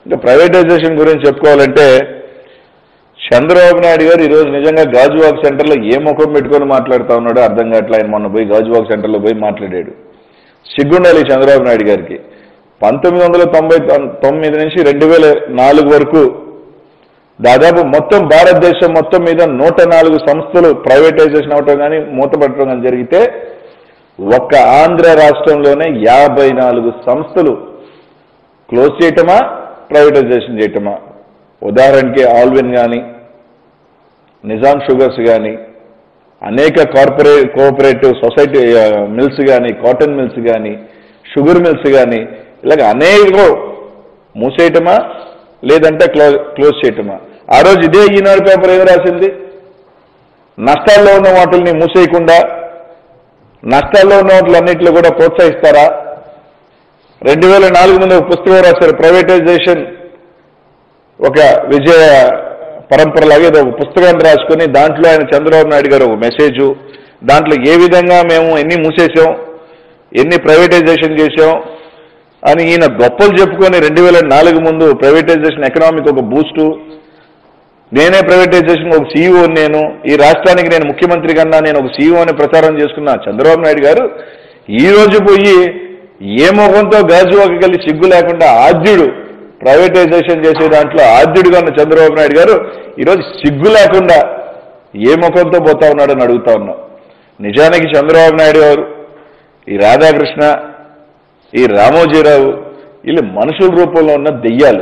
ఇంకా ప్రైవేటైజేషన్ గురించి చెప్పుకోవాలంటే చంద్రబాబు నాయుడు గారు ఈరోజు నిజంగా గాజువాక్ సెంటర్లో ఏ ముఖం పెట్టుకొని మాట్లాడుతా ఉన్నాడో అర్థం కావట్లే ఆయన మొన్న పోయి గాజువాక్ సెంటర్లో పోయి మాట్లాడాడు సిగ్గుండాలి చంద్రబాబు నాయుడు గారికి పంతొమ్మిది వందల తొంభై తొ- తొమ్మిది నుంచి రెండు వేల నాలుగు వరకు దాదాపు మొత్తం భారతదేశం మొత్తం మీద నూట నాలుగు సంస్థలు ప్రైవేటైజేషన్ అవటం కానీ మూతపడటం కానీ జరిగితే ఒక్క ఆంధ్ర రాష్ట్రంలోనే యాభై నాలుగు సంస్థలు క్లోజ్ చేయటమా ప్రైవేటైజేషన్ చేయటమా ఉదాహరణకి ఆల్విన్ కానీ నిజాం షుగర్స్ కానీ అనేక కార్పొరే కోఆపరేటివ్ సొసైటీ ఆ, మిల్స్ కానీ కాటన్ మిల్స్ కానీ షుగర్ మిల్స్ కానీ ఇలాగ అనేక మూసేయటమా లేదంటే క్లోజ్ క్లోజ్ చేయటమా ఆ రోజు ఇదే ఈనాడు పేపర్ ఏం రాసింది నష్టాల్లో ఉన్న వాటిల్ని మూసేయకుండా నష్టాల్లో ఉన్న వాటిలన్నింటిలో కూడా ప్రోత్సహిస్తారా రెండు వేల నాలుగు ముందు ఒక పుస్తకం రాశారు ప్రైవేటైజేషన్ ఒక విజయ పరంపరలాగా ఏదో ఒక పుస్తకాన్ని రాసుకొని దాంట్లో ఆయన చంద్రబాబు నాయుడు గారు ఒక మెసేజ్ దాంట్లో ఏ విధంగా మేము ఎన్ని మూసేసాం ఎన్ని ప్రైవేటైజేషన్ చేసాం అని ఈయన గొప్పలు చెప్పుకొని రెండు వేల నాలుగు ముందు ప్రైవేటైజేషన్ ఎకనామిక్ ఒక బూస్టు నేనే ప్రైవేటైజేషన్ ఒక సీఈఓ నేను ఈ రాష్ట్రానికి నేను ముఖ్యమంత్రి కన్నా నేను ఒక సీఈఓ అని ప్రచారం చేసుకున్న చంద్రబాబు నాయుడు గారు ఈ రోజు పోయి ఏ ముఖంతో గాజువాకి కలిసి సిగ్గు లేకుండా ఆద్యుడు ప్రైవేటైజేషన్ చేసే దాంట్లో ఆద్యుడుగా ఉన్న చంద్రబాబు నాయుడు గారు ఈరోజు సిగ్గు లేకుండా ఏ ముఖంతో పోతా ఉన్నాడని అడుగుతా ఉన్నాం నిజానికి చంద్రబాబు నాయుడు గారు ఈ రాధాకృష్ణ ఈ రామోజీరావు వీళ్ళు మనుషుల రూపంలో ఉన్న దెయ్యాలు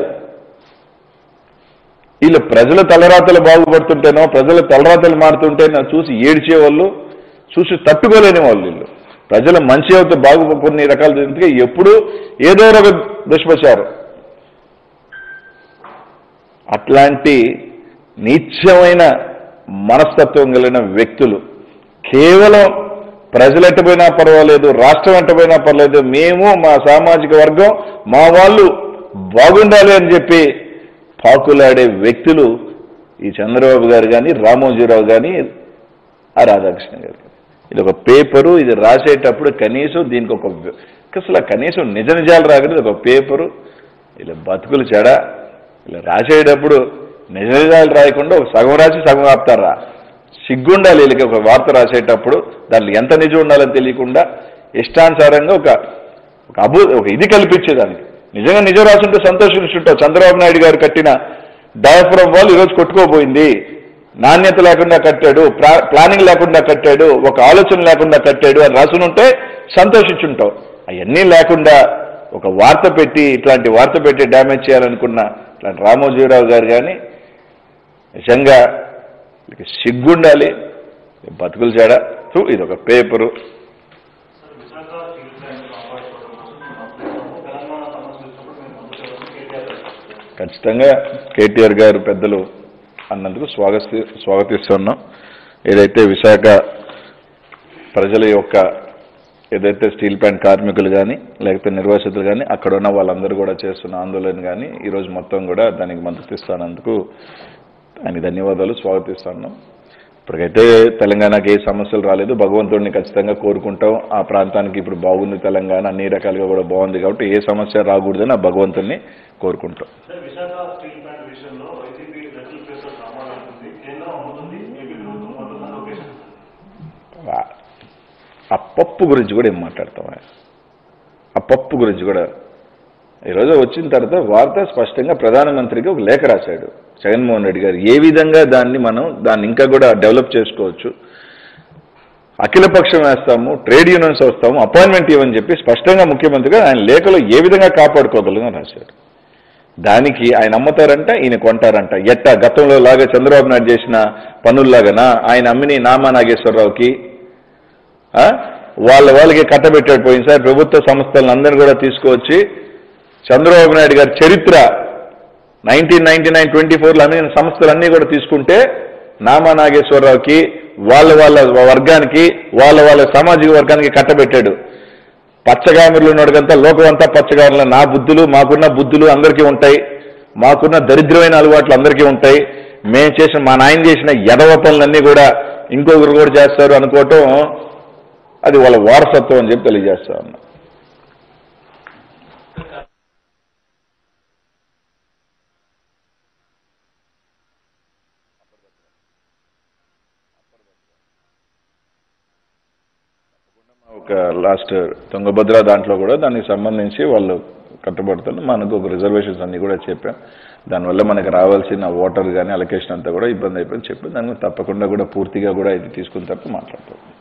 వీళ్ళు ప్రజల తలరాతలు బాగుపడుతుంటేనో ప్రజల తలరాతలు మారుతుంటేనో చూసి ఏడ్చే వాళ్ళు చూసి తట్టుకోలేని వాళ్ళు వీళ్ళు ప్రజల మంచి అవుతే బాగు కొన్ని రకాల జరిగితే ఎప్పుడు ఏదో ఒక దుష్ప్రచారం అట్లాంటి నీచమైన మనస్తత్వం కలిగిన వ్యక్తులు కేవలం ప్రజలు ఎట్టపోయినా పర్వాలేదు రాష్ట్రం ఎట్టపోయినా పర్వాలేదు మేము మా సామాజిక వర్గం మా వాళ్ళు బాగుండాలి అని చెప్పి పాకులాడే వ్యక్తులు ఈ చంద్రబాబు గారు కానీ రామోజీరావు కానీ ఆ రాధాకృష్ణ గారు కానీ ఇది ఒక పేపరు ఇది రాసేటప్పుడు కనీసం దీనికి ఒక అసలు కనీసం నిజ నిజాలు రాకూడదు ఒక పేపరు ఇలా బతుకులు చెడ ఇలా రాసేటప్పుడు నిజ నిజాలు రాయకుండా ఒక సగం రాసి సగం ఆపుతారా సిగ్గుండాలి వీళ్ళకి ఒక వార్త రాసేటప్పుడు దాంట్లో ఎంత నిజం ఉండాలని తెలియకుండా ఇష్టానుసారంగా ఒక ఒక అభూ ఒక ఇది కల్పించేదానికి నిజంగా నిజం రాసుంటే సంతోషిస్తుంటావు చంద్రబాబు నాయుడు గారు కట్టిన డయాఫ్రమ్ వాల్ ఈరోజు కొట్టుకోపోయింది నాణ్యత లేకుండా కట్టాడు ప్లా- ప్లానింగ్ లేకుండా కట్టాడు ఒక ఆలోచన లేకుండా కట్టాడు అని రాసునుంటే సంతోషించుంటావు అవన్నీ లేకుండా ఒక వార్త పెట్టి ఇట్లాంటి వార్త పెట్టి డ్యామేజ్ చేయాలనుకున్న ఇట్లాంటి రామోజీరావు గారు కానీ నిజంగా వీళ్ళకి సిగ్గుండాలి బతుకులు చేడ సో ఇది ఒక paper sir Visakha steel plant కాపాడుకోవడం కోసం మేము అప్లై తెలంగాణ సమస్యలు వచ్చినప్పుడు మేము ముందుకు వచ్చి కేటీఆర్ గారు చెప్పారు. ఖచ్చితంగా కేటీఆర్ గారు పెద్దలు అన్నందుకు స్వాగతి స్వాగతిస్తున్నాం ఏదైతే విశాఖ ప్రజల యొక్క ఏదైతే స్టీల్ ప్లాంట్ కార్మికులు కానీ లేకపోతే నిర్వాసితులు కానీ అక్కడ ఉన్న వాళ్ళందరూ కూడా చేస్తున్న ఆందోళన కానీ ఈరోజు మొత్తం కూడా దానికి మద్దతు ఇస్తానందుకు ఆయనకి ధన్యవాదాలు స్వాగతిస్తున్నాం ఇప్పటికైతే తెలంగాణకి ఏ సమస్యలు రాలేదు భగవంతుడిని ఖచ్చితంగా కోరుకుంటాం ఆ ప్రాంతానికి ఇప్పుడు బాగుంది తెలంగాణ అన్ని రకాలుగా కూడా బాగుంది కాబట్టి ఏ సమస్య రాకూడదని ఆ భగవంతుడిని కోరుకుంటాం సార్ విశాఖ స్టీల్ ప్లాంట్ విషయంలో వైసీపీ రెడ్డి ప్లేస్ కావాలంటుంది కేంద్రం అమ్ముతుంది ఏపీ ప్రభుత్వం కొంటున్న లొకేషన్ ఆ- ఆ పప్పు గురించి కూడా ఏం మాట్లాడతాం ఆయన ఆ పప్పు గురించి కూడా ఈరోజు వచ్చిన తర్వాత వార్త స్పష్టంగా ప్రధానమంత్రికి ఒక లేఖ రాశాడు జగన్మోహన్ రెడ్డి గారు ఏ విధంగా దాన్ని మనం దాన్ని ఇంకా కూడా డెవలప్ చేసుకోవచ్చు అఖిలపక్షం వేస్తాము ట్రేడ్ యూనియన్స్ వస్తాము అపాయింట్మెంట్ ఇవ్వని చెప్పి స్పష్టంగా ముఖ్యమంత్రిగా ఆయన లేఖలో ఏ విధంగా కాపాడుకోగలం రాశాడు దానికి ఆయన అమ్ముతారంట ఈయన కొంటారంట ఎట్టా గతంలో లాగా చంద్రబాబు నాయుడు చేసిన పనుల్లాగానా ఆయన అమ్మిని నామా నాగేశ్వరరావుకి ఆ? వాళ్ళ వాళ్ళకి కట్టబెట్టాడు పోయింది సార్ ప్రభుత్వ సంస్థలను అందరినీ కూడా తీసుకువచ్చి చంద్రబాబు నాయుడు గారి చరిత్ర నైన్టీన్ నైన్టీ నైన్ ట్వంటీ ఫోర్లో అమ్మిన సంస్థలన్నీ కూడా తీసుకుంటే నామా నాగేశ్వరరావుకి వాళ్ళ వాళ్ళ వర్గానికి వాళ్ళ వాళ్ళ సామాజిక వర్గానికి కట్టబెట్టాడు పచ్చగామిరులు ఉన్నోడికంతా లోకం అంతా పచ్చగామిరులు నా బుద్ధులు మాకున్న బుద్ధులు అందరికీ ఉంటాయి మాకున్న దరిద్రమైన అలవాట్లు అందరికీ ఉంటాయి మేము చేసిన మా నాయన చేసిన ఎదవ పనులన్నీ కూడా ఇంకొకరు కూడా చేస్తారు అనుకోవటం అది వాళ్ళ వారసత్వం అని చెప్పి తెలియజేస్తా ఉన్నా ఒక లాస్ట్ తుంగభద్ర దాంట్లో కూడా దానికి సంబంధించి వాళ్ళు కట్టుబడుతున్న మనకు ఒక రిజర్వేషన్స్ అన్ని కూడా చెప్పాం దానివల్ల మనకి రావాల్సిన వాటర్ కానీ అలొకేషన్ అంతా కూడా ఇబ్బంది అయిపోయింది చెప్పి దాన్ని తప్పకుండా కూడా పూర్తిగా కూడా ఇది తీసుకున్న తర్వాత మాట్లాడతాం